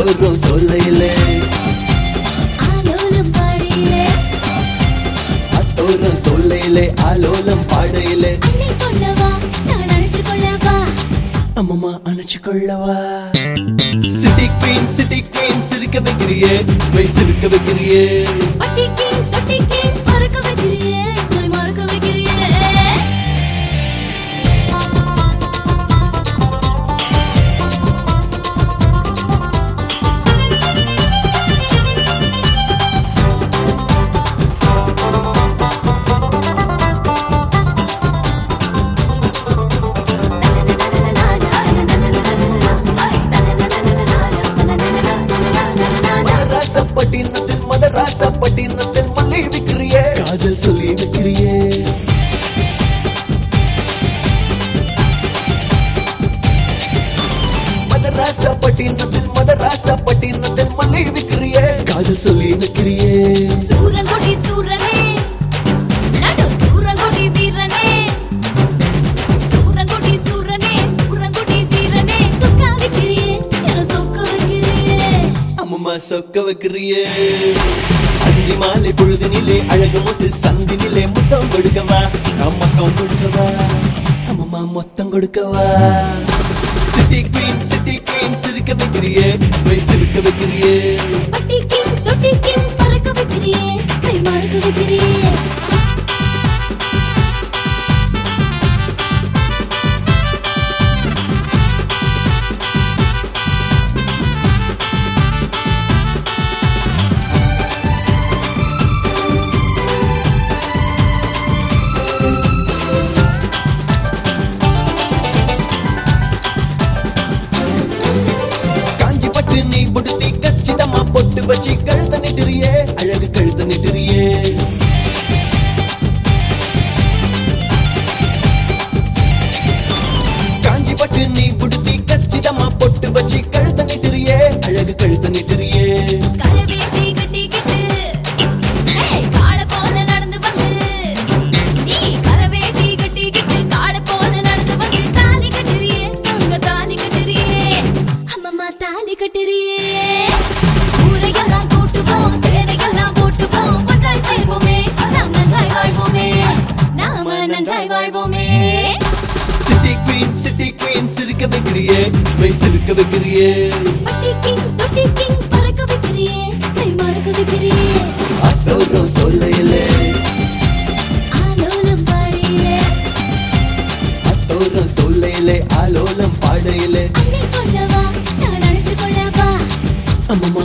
அத்தோறும் சொல்லையிலே ஆலோலம் பாடியிலே அத்தோறும் சொல்லையிலே ஆலோலம் பாடையிலே அள்ளி கொள்ளவா நான் அழைச்சு கொள்ளவா அம்மம்மா அணைச்சு கொள்ளவா சிட்டி குவீன் சிட்டி குவீன் சிரிக்க வைக்கிறியே வை சிரிக்க வைக்கிறியே பட்டிக்கு தொட்டிக்கு பறக்க வைக்கிறியே போய் மறக்க வைக்கிறியே மதராசப்பட்டினத்தில் மதராசப்பட்டினத்தில் மல்லி விக்கிறியே காதல் சொல்லி வைக்கிறியே மதராசப்பட்டினத்தில் மதராசப்பட்டினத்தில் மல்லி விக்கிறியே காதல் சொல்லி வைக்கிறியே சூரங்கொடி சூரனே நடு சூரங்கொடி வீரனே சூரங்கொடி சூரனே சூரங்கொடி வீரனே சொக்கா வைக்கிறியே என சொக்க வைக்கிறியே அம்மம்மா சொக்க வைக்கிறியே அந்தி மாலை பொழுதினிலே அழகு முட்டு சந்தினிலே முத்தம் கொடுக்கவா நான் மொத்தம் கொடுக்கவா அம்மம்மா மொத்தம் கொடுக்கவா சிட்டி குவீன் சிட்டி குவீன் சிரிக்க வைக்கிறியே வை சிரிக்க வைக்கிறியே பட்டிக்கு தொட்டிக்கு பறக்க வைக்கிறியே கை மறக்க வைக்கிறியே காஞ்சி பட்டு நீ உடுத்தி கச்சிதமா பொட்டு வச்சு கழுத்த நிட்டுறியே அழகு கழுத்த நிட்டுறியே காஞ்சி பட்டு நீ உடுத்தி கச்சிதமா பொட்டு வச்சு கழுத்த நிட்டுறியே அழகு கழுத்த நிட்டுறியே கரவேட்டி கட்டிக்கிட்டு ஏய் காள போல நடந்து வந்து நீ கரவேட்டி கட்டிக்கிட்டு காள போல நடந்து வந்து தாலி கட்டுறியே தங்க தாலி கட்டுறியே அம்மம்மா தாலி கட்டுறியே ஊரையெல்லாம் கூட்டுவோம் தேரையெல்லாம் போட்டுவோம் ஒன்றாய் சேர்வோமே நாம் நன்றாய் வாழ்வோமே நாம நன்றாய் வாழ்வோமே சிட்டி குவீன் சிட்டி குவீன் சிரிக்க வைக்கிறியே வை சிரிக்க வைக்கிறியே பட்டிக்கு தொட்டிக்கு பறக்க வைக்கிறியே கை மறக்க வைக்கிறியே அத்தோறும் சொல்லையிலே ஆலோலம் பாடியிலே அத்தோறும் சொல்லையிலே ஆலோலம் பாடையிலே அள்ளி கொள்ளவா நான் அழைச்சு கொள்ளவா அம்மம்மா